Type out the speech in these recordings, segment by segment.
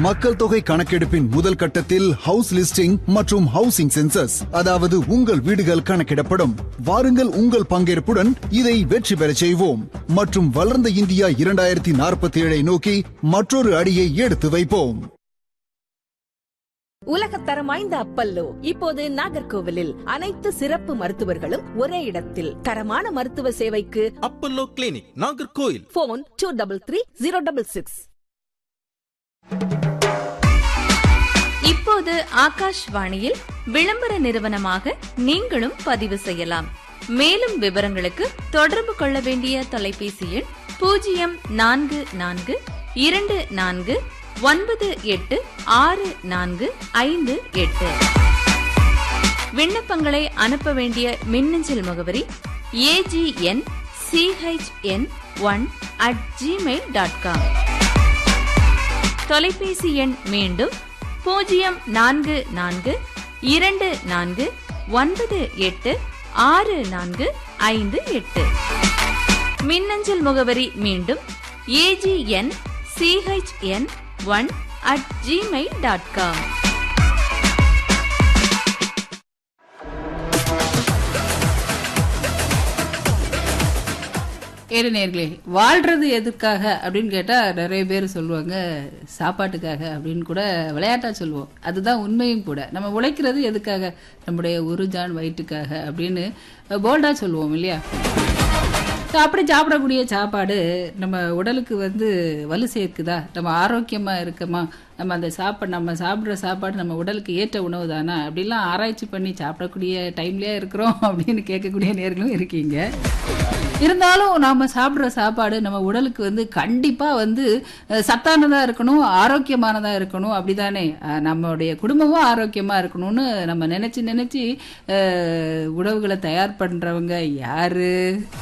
மக்கள் தொகை கணக்கெடுப்பின் முதல் கட்டத்தில் ஹவுஸ் லிஸ்டிங் மற்றும் ஹவுசிங் சென்சஸ் அதாவது உங்கள் வீடுகள் கணக்கிடப்படும் வாருங்கள் உங்கள் பங்கேற்புடன் இதை வெற்றி பெறச் செய்வோம் மற்றும் வளர்ந்த இந்தியா இரண்டாயிரத்தி நாற்பத்தி ஏழை நோக்கி மற்றொரு அடியை எடுத்து வைப்போம் உலகத்தரம் வாய்ந்த அப்பல்லோ இப்போது நாகர்கோவிலில் அனைத்து சிறப்பு மருத்துவர்களும் ஒரே இடத்தில் தரமான மருத்துவ சேவைக்கு Apollo clinic Nagercoil phone two double three zero double six இப்போது ஆகாஷ்வாணியில் விளம்பர நிறுவனமாக நீங்களும் பதிவு செய்யலாம் மேலும் விவரங்களுக்கு தொடர்பு கொள்ள வேண்டிய தொலைபேசி எண் பூஜ்ஜியம் நான்கு நான்கு இரண்டு நான்கு ஒன்பது எட்டு ஆறு நான்கு ஐந்து எட்டு விண்ணப்பங்களை அனுப்ப வேண்டிய மின்னஞ்சல் முகவரி AGN CHN one at Gmail dot com தொலைபேசி எண் மீண்டும் பூஜ்ஜியம் நான்கு நான்கு இரண்டு நான்கு ஒன்பது எட்டு ஆறு நான்கு ஐந்து எட்டு மின்னஞ்சல் முகவரி மீண்டும் AGN CHN one at Gmail dot com ஏறு நேர்களே வாழ்றது எதுக்காக அப்படின்னு கேட்டா நிறைய பேர் சொல்லுவாங்க சாப்பாட்டுக்காக அப்படின்னு கூட விளையாட்டா சொல்லுவோம் அதுதான் உண்மையும் கூட நம்ம உழைக்கிறது எதுக்காக நம்முடைய ஒரு ஜான் வயிற்றுக்காக அப்படின்னு போல்டா சொல்லுவோம் இல்லையா So, அப்படி சாப்பிடக்கூடிய சாப்பாடு நம்ம உடலுக்கு வந்து வலு சேர்க்குதா நம்ம ஆரோக்கியமா இருக்கமா நம்ம அந்த சாப்பாடு நம்ம சாப்பிட்ற சாப்பாடு நம்ம உடலுக்கு ஏற்ற உணவு தானா அப்படிலாம் ஆராய்ச்சி பண்ணி சாப்பிடக்கூடிய டைம்லயே இருக்கிறோம் அப்படின்னு கேட்கக்கூடிய நேர்களும் இருக்கீங்க இருந்தாலும் நாம சாப்பிடுற சாப்பாடு நம்ம உடலுக்கு வந்து கண்டிப்பா வந்து அஹ், சத்தானதா இருக்கணும் ஆரோக்கியமானதா இருக்கணும் அப்படிதானே அஹ், நம்மளுடைய குடும்பமும் ஆரோக்கியமா இருக்கணும்னு நம்ம நினைச்சு நினைச்சு அஹ், உணவுகளை தயார் பண்றவங்க யாரு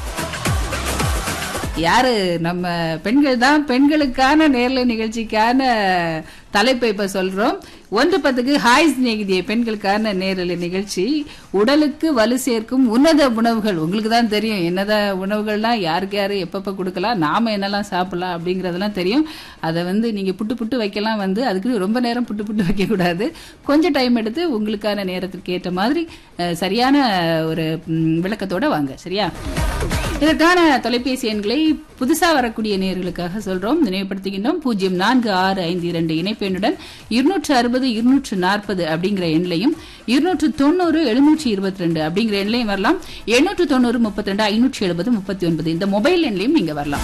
யாரு நம்ம பெண்கள் தான் பெண்களுக்கான நேர்ல நிகழ்ச்சிக்கான தலைப்பை இப்ப சொல்றோம் ஒன்று பத்துக்கு ஹாய் சிநேகிதிய பெண்களுக்கான நேரலை நிகழ்ச்சி உடலுக்கு வலு சேர்க்கும் உன்னத உணவுகள் உங்களுக்கு தான் தெரியும் என்னத உணவுகள்லாம் யாருக்கு யாரு எப்பப்ப கொடுக்கலாம் நாம என்னெல்லாம் சாப்பிடலாம் அப்படிங்கறதெல்லாம் தெரியும் அதை வந்து நீங்க புட்டு புட்டு வைக்கலாம் வந்து அதுக்கு ரொம்ப நேரம் புட்டு புட்டு வைக்க கூடாது கொஞ்சம் டைம் எடுத்து உங்களுக்கான நேரத்துக்கு ஏற்ற மாதிரி அஹ், சரியான ஒரு ம், விளக்கத்தோட வாங்க சரியா இதற்கான தொலைபேசி எண்களை புதுசா வரக்கூடிய நேர்களுக்காக சொல்றோம் நினைவுபடுத்துகின்றோம் பூஜ்ஜியம் நான்கு ஆறு ஐந்து இரண்டு இணைப்பெண்ணுடன் இருநூற்று அறுபது இருநூற்று நாற்பது அப்படிங்கிற எண்லையும் இருநூற்று தொண்ணூறு எழுநூற்றி இருபத்தி ரெண்டு அப்படிங்கிற எண்லையும் வரலாம் எண்ணூற்று தொண்ணூறு முப்பத்தி ரெண்டு ஐநூற்றி எழுபது முப்பத்தி ஒன்பது இந்த மொபைல் எண்லையும் நீங்க வரலாம்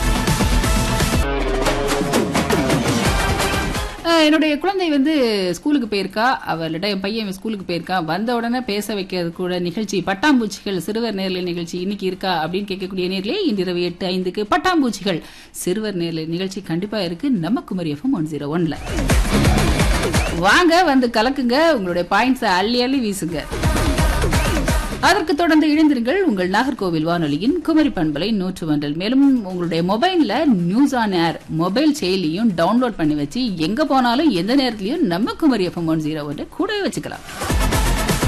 அஹ், என்னுடைய குழந்தை வந்து ஸ்கூலுக்கு போயிருக்கா அவளிடம் என் பையன் ஸ்கூலுக்கு போயிருக்கான் வந்த உடனே பேச வைக்கிறது கூட நிகழ்ச்சி பட்டாம்பூச்சிகள் சிறுவர் நேரலை நிகழ்ச்சி இன்னைக்கு இருக்கா அப்படின்னு கேட்கக்கூடிய நேர்களே இன்று இரவு எட்டு ஐந்துக்கு பட்டாம்பூச்சிகள் சிறுவர் நேரலை நிகழ்ச்சி கண்டிப்பா இருக்கு நம்ம குமரி எஃப்எம் ஒன் ஜீரோ ஒன்ல வாங்க வந்து கலக்குங்க உங்களுடைய பாயிண்ட்ஸை அள்ளி அள்ளி வீசுங்க அதற்கு தொடர்ந்து இணைந்திருங்கள் உங்கள் நாகர்கோவில் வானொலியின் குமரி பண்பலை நூற்று ஒன்றில் மேலும் உங்களுடைய மொபைல்ல நியூஸ் ஆன் ஏர் மொபைல் செயலியும் டவுன்லோட் பண்ணி வச்சு எங்க போனாலும் எந்த நேரத்திலையும் நம்ம குமரி எஃப்எம் ஒன் ஜீரோ ஒன்று கூடவே வச்சுக்கலாம்